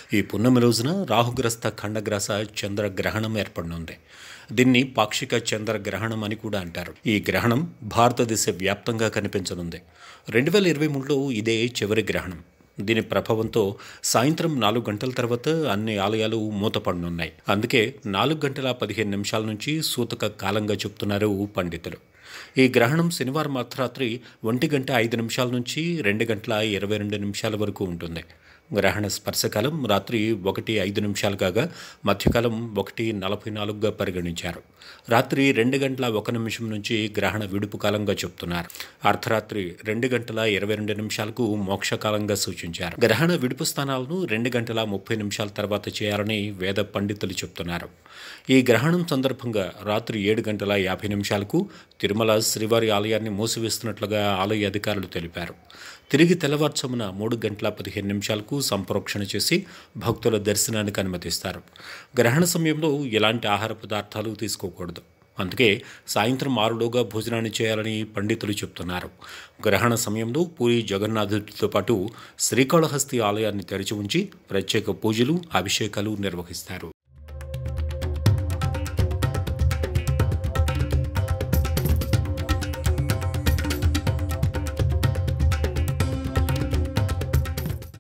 ఈ పున్నమి రోజున రాహుగ్రస్త ఖండగ్రాస చంద్రగ్రహణం ఏర్పడనుంది దీన్ని పాక్షిక చంద్రగ్రహణం అని కూడా అంటారు ఈ గ్రహణం భారతదేశ వ్యాప్తంగా కనిపించనుంది రెండు వేల ఇరవై మూడులో ఇదే చివరి గ్రహణం దీని ప్రభావంతో సాయంత్రం నాలుగు గంటల తర్వాత అన్ని ఆలయాలు మూతపడనున్నాయి అందుకే నాలుగు గంటల పదిహేను నిమిషాల నుంచి సూతక కాలంగా చెప్తున్నారు పండితులు ఈ గ్రహణం శనివారం అర్ధరాత్రి ఒంటి గంట ఐదు నిమిషాల నుంచి రెండు గంటల ఇరవై రెండు నిమిషాల వరకు ఉంటుంది గ్రహణ స్పర్శకాలం రాత్రి ఒకటి ఐదు నిమిషాలు కాగా మధ్యకాలం ఒకటి నలభై నాలుగుగా పరిగణించారు రాత్రి రెండు గంటల ఒక నిమిషం నుంచి గ్రహణ విడుపు కాలంగా చెప్తున్నారు అర్ధరాత్రి రెండు గంటల ఇరవై రెండు నిమిషాలకు మోక్షకాలంగా సూచించారు గ్రహణ విడుపు స్థానాలను రెండు గంటల ముప్పై నిమిషాల తర్వాత చేయాలని వేద పండితులు చెప్తున్నారు ఈ గ్రహణం సందర్భంగా రాత్రి ఏడు గంటల యాభై నిమిషాలకు తిరుమల శ్రీవారి ఆలయాన్ని మూసివేస్తున్నట్లుగా ఆలయ అధికారులు తెలిపారు తిరిగి తెల్లవారుజామున మూడు గంటల పదిహేను నిమిషాలకు సంప్రోక్షణ చేసి భక్తుల దర్శనానికి అనుమతిస్తారు గ్రహణ సమయంలో ఎలాంటి ఆహార పదార్థాలు తీసుకోకూడదు అందుకే సాయంత్రం ఆరులోగా భోజనాన్ని చేయాలని పండితులు చెప్తున్నారు గ్రహణ సమయంలో పూరి జగన్నాథుడితో పాటు శ్రీకాళహస్తి ఆలయాన్ని తెరిచి ఉంచి ప్రత్యేక పూజలు అభిషేకాలు నిర్వహిస్తారు